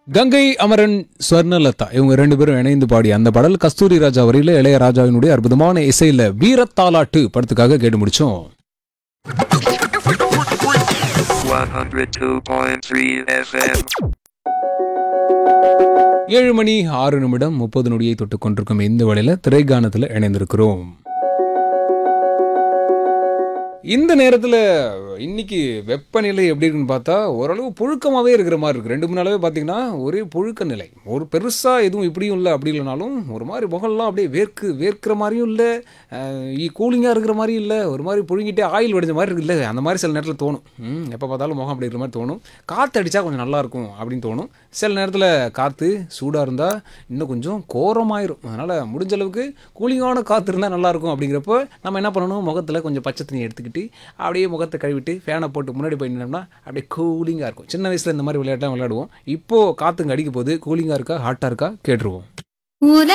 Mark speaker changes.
Speaker 1: கங்கை அமரன் ஸ்வர்ணலதா இவங்க ரெண்டு பேரும் இணைந்து பாடிய அந்த பாடல் கஸ்தூரி ராஜா வரியில இளையராஜாவினுடைய அற்புதமான இசையில வீரத்தாலாட்டு படத்துக்காக கேட்டு முடிச்சோம்
Speaker 2: 102.3 FM.
Speaker 1: ஏழு மணி ஆறு நிமிடம் முப்பது நொடியை தொட்டு கொண்டிருக்கும் இந்த வேளையில திரைக்கானத்தில் இணைந்திருக்கிறோம் இந்த நேரத்தில் இன்னைக்கு வெப்பநிலை எப்படி இருக்குன்னு பார்த்தா ஓரளவு புழுக்கமாகவே இருக்கிற மாதிரி இருக்குது ரெண்டு மூணு நாளாவே பார்த்தீங்கன்னா ஒரே புழுக்க நிலை ஒரு பெருசாக எதுவும் இப்படியும் இல்லை அப்படி இல்லைனாலும் ஒரு மாதிரி முகம்லாம் அப்படியே வேர்க்கு வேர்க்கிற மாதிரியும் இல்லை கூலிங்காக இருக்கிற மாதிரியும் இல்லை ஒரு மாதிரி புழுங்கிட்டே ஆயில் வடிஞ்ச மாதிரி இருக்குல்ல அந்த மாதிரி சில நேரத்தில் தோணும் ம், எப்போ பார்த்தாலும் முகம் அப்படி இருக்கிற மாதிரி தோணும் காற்று அடித்தா கொஞ்சம் நல்லா இருக்கும் அப்படின்னு தோணும் சில நேரத்தில் காற்று சூடாக இருந்தால் இன்னும் கொஞ்சம் கோரமாயிரும் அதனால் முடிஞ்ச அளவுக்கு கூலிங்கான காற்று இருந்தால் நல்லாயிருக்கும் அப்படிங்கிறப்போ நம்ம என்ன பண்ணணும் முகத்தில் கொஞ்சம் பச்சை தண்ணி எடுத்துக்கிட்டு அப்படியே முகத்தை கழுவிட்டு ஃபேனை போட்டு முன்னாடி போய் நின்னோம்னா அப்படியே கூலிங்காக இருக்கும் சின்ன வயசில் இந்த மாதிரி விளையாட்டுலாம் விளையாடுவோம் இப்போது காற்றுங்க அடிக்க போது கூலிங்காக இருக்கா ஹாட்டாக இருக்கா கேட்டுருவோம்
Speaker 3: உல